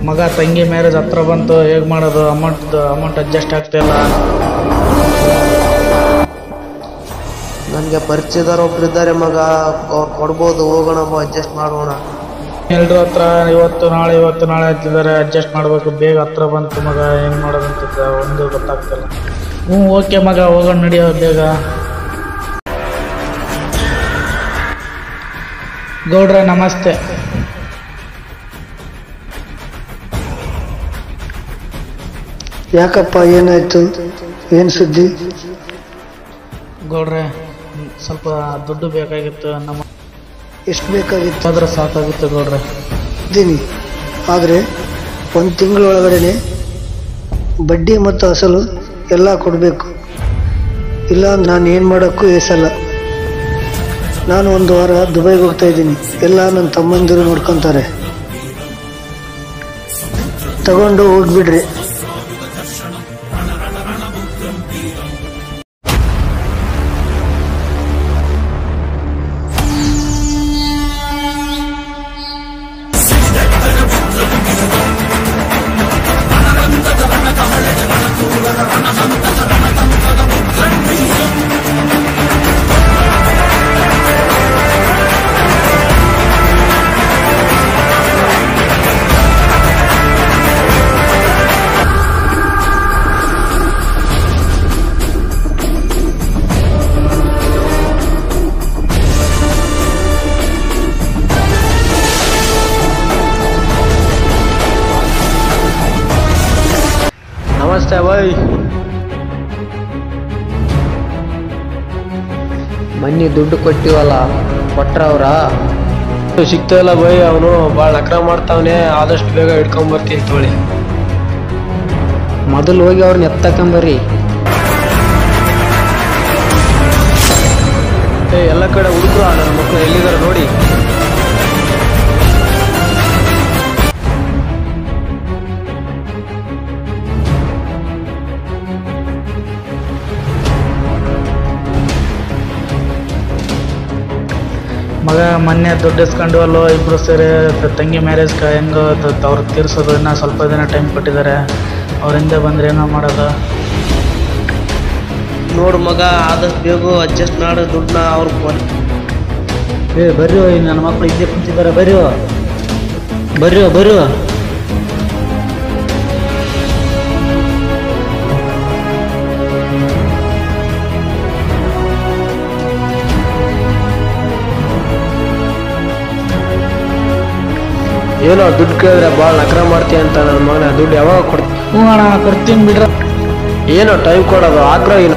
ಮಗ ತಂಗಿ ಮ್ಯಾರೇಜ್ ಹತ್ರ ಬಂತು ಹೇಗೆ ಮಾಡೋದು ಅಮೌಂಟ್ ಅಮೌಂಟ್ ಅಡ್ಜಸ್ಟ್ ಆಗ್ತಿಲ್ಲ ನನಗೆ ಪರಿಚಯದವ್ರು ಒಬ್ರು ಇದ್ದಾರೆ ಮಗ ಅವ್ರು ಕೊಡ್ಬೋದು ಹೋಗೋಣ ಅಡ್ಜಸ್ಟ್ ಮಾಡೋಣ ಎಲ್ರ ಹತ್ರ ಇವತ್ತು ನಾಳೆ ಇವತ್ತು ನಾಳೆ ಅಂತಿದ್ದಾರೆ ಅಡ್ಜಸ್ಟ್ ಮಾಡಬೇಕು ಬೇಗ ಹತ್ರ ಬಂತು ಮಗ ಹೆಂಗೆ ಮಾಡೋದು ಅಂತ ಒಂದು ಗೊತ್ತಾಗ್ತಿಲ್ಲ ಹ್ಞೂ ಓಕೆ ಮಗ ಹೋಗೋಣ ನಡಿಯೋ ಬೇಗ ಗೌಡ್ರೆ ನಮಸ್ತೆ ಯಾಕಪ್ಪ ಏನಾಯ್ತು ಏನು ಸುದ್ದಿ ಗೌಡ್ರೆ ಹ್ಮ್, ಸ್ವಲ್ಪ ದುಡ್ಡು ಬೇಕಾಗಿತ್ತು ನಮ್ಮ ಎಷ್ಟು ಬೇಕಾಗಿತ್ತು ಆದ್ರೆ ಸಾಕಾಗುತ್ತೆ ಗೌಡ್ರೆ ಇದ್ದೀನಿ ಆದರೆ ಒಂದು ತಿಂಗಳೊಳಗಡೆ ಬಡ್ಡಿ ಮತ್ತು ಅಸಲು ಎಲ್ಲ ಕೊಡಬೇಕು ಇಲ್ಲ ನಾನು ಏನು ಮಾಡೋಕ್ಕೂ ಏಸಲ್ಲ ನಾನು ಒಂದು ವಾರ ದುಬೈಗೆ ಹೋಗ್ತಾ ಇದ್ದೀನಿ ಎಲ್ಲ ನನ್ನ ತಮ್ಮಂದಿರು ನೋಡ್ಕೊತಾರೆ ತಗೊಂಡು ಹೋಗ್ಬಿಡ್ರಿ ನಮಸ್ತೆ ಬಾಯ್ ಮನ್ನಿ ದುಡ್ಡು ಕೊಟ್ಟಿವಲ್ಲ ಕೊಟ್ರವ್ರ ಸಿಗ್ತಾಯಿಲ್ಲ ಬೈ ಅವನು ಭಾಳ ನಕ್ರ ಮಾಡ್ತಾವನೆ ಆದಷ್ಟು ಬೇಗ ಹಿಡ್ಕೊಂಬರ್ತೀನಿ ತೋಳಿ ಮೊದಲು ಹೋಗಿ ಅವ್ರನ್ನ ಎತ್ತಕೊಂಬರ್ರಿ ಏ ಎಲ್ಲ ಕಡೆ ಹುಡುಕ್ರು ನನ್ನ ಮಕ್ಕಳು ಎಲ್ಲಿದ್ದಾರೆ ನೋಡಿ ಮಗ ಮೊನ್ನೆ ದುಡ್ಡು ಇಸ್ಕೊಂಡ್ವಲ್ಲೋ ಇಬ್ರು ಸೇರಿ ತ- ತಂಗಿ ಮ್ಯಾರೇಜ್ಗೆ ಹೆಂಗೋ ಅವ್ರು ತೀರ್ಸೋದು ಇನ್ನೂ ಸ್ವಲ್ಪ ದಿನ ಟೈಮ್ ಕೊಟ್ಟಿದ್ದಾರೆ ಅವ್ರ ಹಿಂದೆ ಬಂದ್ರೆ ಏನೋ ಮಾಡೋದು ನೋಡು ಮಗ ಆದಷ್ಟು ಬೇಗ ಅಡ್ಜಸ್ಟ್ ಮಾಡು ದುಡ್ಡನ್ನ ಅವ್ರು ಏ ಬರ್ರಿ ನನ್ನ ಮಕ್ಕಳು ಇದ್ದೇ ಕುಂತಿದ್ದಾರೆ ಬರ್ರಿ ಬರ್ರಿ ಬರ್ರಿ ಏನೋ ದುಡ್ಡು ಕೇಳಿದ್ರೆ ಭಾಳ ನಕ್ರ ಮಾಡ್ತೀಯ ಅಂತ ನನ್ನ ಮಗನ ದುಡ್ಡು ಯಾವಾಗ ಕೊಡ್ತೀನಿ ಹ್ಞೂ ಅಣ್ಣ ಕೊಡ್ತೀನಿ ಬಿಡ್ರ ಏನೋ ಟೈಮ್ ಕೊಡೋದು ಆಗ್ರಹ ಏನು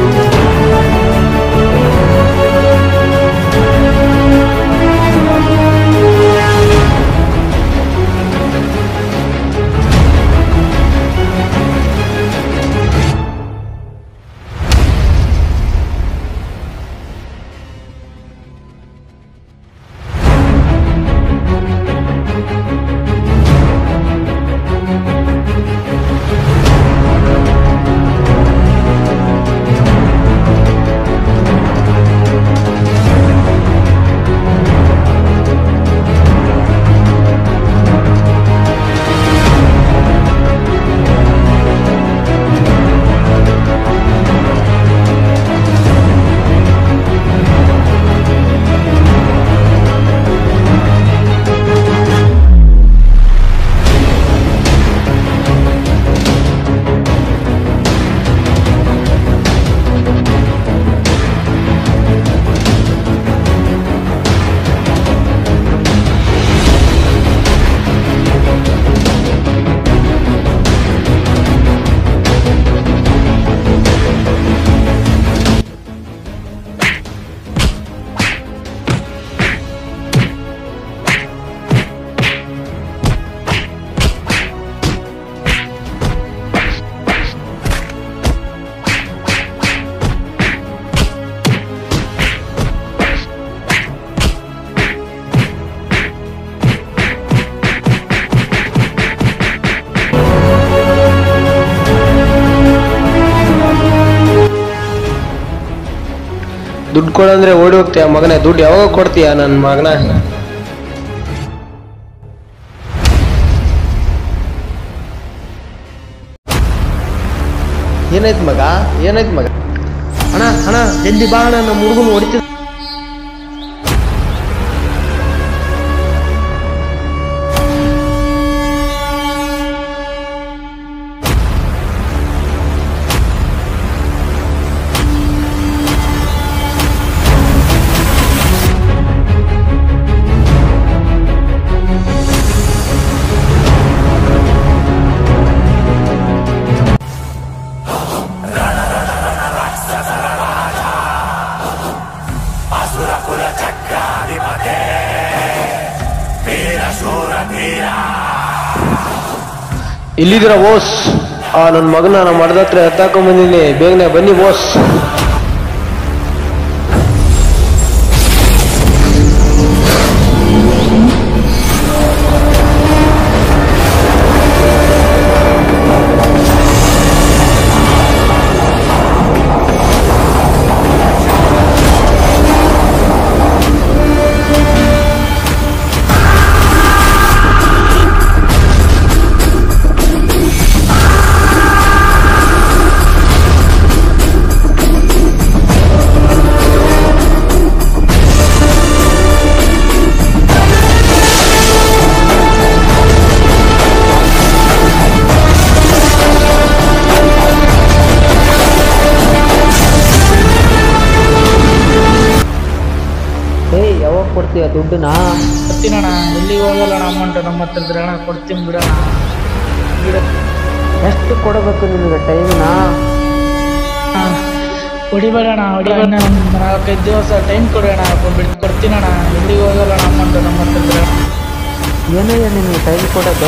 ದುಡ್ಡು ಕೊಡಂದ್ರೆ ಓಡಿ ಹೋಗ್ತೀಯ ಮಗನೇ ದುಡ್ಡು ಯಾವಾಗ ಕೊಡ್ತೀಯ ನನ್ನ ಮಗನ ಏನಾಯ್ತು ಮಗ ಏನಾಯ್ತು ಮಗ ಅಣ್ಣ ಅಣ್ಣ ಜಲ್ದಿ ಬಾ ಅಣ್ಣ ನಮ್ಮ ಹುಡುಗನ ಹೊಡಿತಿದ್ ಇಲ್ಲಿದ್ದೀರಾ ಬೋಸ್ ಆ ನನ್ನ ಮಗನ ನಮ್ಮ ಮಡದ ಹತ್ರ ಎತ್ತಾಕೊಂಡ್ ಬಂದಿನಿ ಬೇಗನೆ ಬನ್ನಿ ಬೋಸ್ ಏಯ್ ಯಾವಾಗ ಕೊಡ್ತೀಯ ದುಡ್ಡನ್ನ ಕೊಡ್ತೀನಣ್ಣ ಎಲ್ಲಿಗೆ ಹೋಗಲ್ಲ ಅಣ್ಣ ಅಮೌಂಟ್ ನಮ್ಮ ಹತ್ರ ಇದ್ರೆ ಅಣ್ಣ ಕೊಡ್ತೀನಿ ಬಿಡೋಣ ಬಿಡ ಎಷ್ಟು ಕೊಡಬೇಕು ನಿನಗೆ ಟೈಮ್ನ ಹೊಡಿಬೇಡಣ ಹೊಡಿಬೇಡ ಒಂದು ನಾಲ್ಕೈದು ದಿವಸ ಟೈಮ್ ಕೊಡೋಣ ಬಿಟ್ಟು ಕೊಡ್ತೀನಣ್ಣ ಎಲ್ಲಿಗೆ ಹೋಗಲ್ಲ ಅಣ್ಣ ಅಮೌಂಟ್ ನಮ್ಮ ಹತ್ರ ಇದ್ರೆ ಏನಯ್ಯ ನಿನಗೆ ಟೈಮ್ ಕೊಡೋದು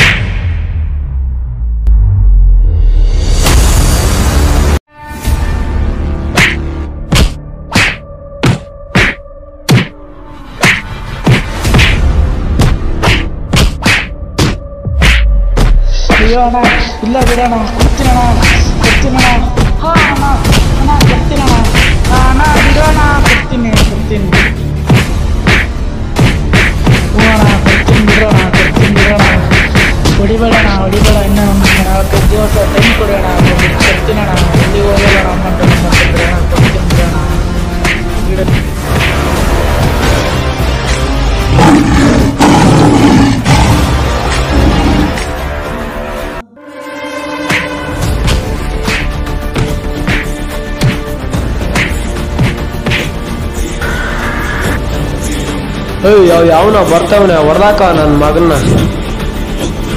ಅಯ್ಯೋ ಅಣ್ಣ ಇಲ್ಲ ಬಿಡೋಣ ಕೊಡ್ತೀನಣ್ಣ ಕೊಡ್ತೀನಣ್ಣ ಹಾಂ ಅಣ್ಣ ಅಣ್ಣ ಕೊಡ್ತೀನಣ್ಣ ಆ, ಅಣ್ಣ ಬಿಡೋಣ ಕೊಡ್ತೀನಿ ಕೊಡ್ತೀನಿ ಹ್ಞೂ ಅಣ್ಣ ಕೊಡ್ತೀನಿ ಬಿಡೋಣ ಕೊಡ್ತೀನಿ ಬಿಡೋಣ ಹೊಡಿಬೇಡಣ ಹೊಡಿಬೇಡ ಇನ್ನೂ ಒಂದು ನಾಲ್ಕೈದು ದಿವಸ ಟೈಮ್ ಕೊಡೋಣ ಬಿಟ್ಟು ಕೊಡ್ತೀನಣ್ಣ ಎಲ್ಲಿಗೆ ಹೋಗಲ್ಲ ಅಮೌಂಟ್ ನಮ್ಮ ಹತ್ರ ಇದ್ರೆ ಅಣ್ಣ ಕೊಡ್ತೀನಿ ಬಿಡೋಣ ಬಿಡ ಏಯ್ ಯಾವ ಯಾವನ ಬರ್ತಾವನೆ ಹೊರ್ದಾಕ ನನ್ನ ಮಗನ್ನ